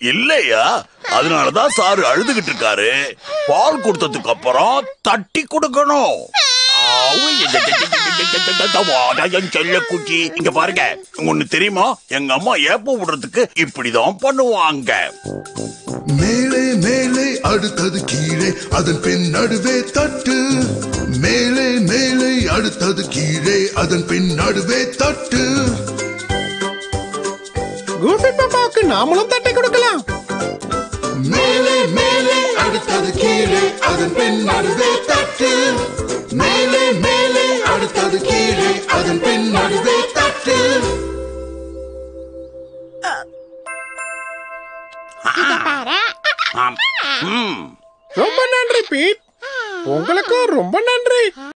இல்லையா அதனாலதான் சாரு அழுதுகிட்டு இருக்காரு பால் கொடுத்ததுக்கு அப்புறம் தட்டி கொடுக்கணும் ஆவு, என் செல்ல குச்சி இங்க பாருங்க ஒண்ணு தெரியுமா எங்க அம்மா ஏப்ப விடுறதுக்கு இப்படிதான் பண்ணுவாங்க மேலே மேலே அடுத்தது கீழே அதன் பின் நடுவே தட்டு மேலே மேலே அடுத்தது கீழே அதன் பின் நடுவே தட்டு கூபி பாப்பாவுக்கு நாமளும் தட்டி கொடுக்கலாம் மேலே மேலே அடுத்தது கீழே அதன் பின் நடுவே தட்டு மேலே மேலே அடுத்தது கீழே அதன் பின் நடுவே தட்டு ஆம். ம் ரொம்ப நன்றி பீட் உங்களுக்கு ரொம்ப நன்றி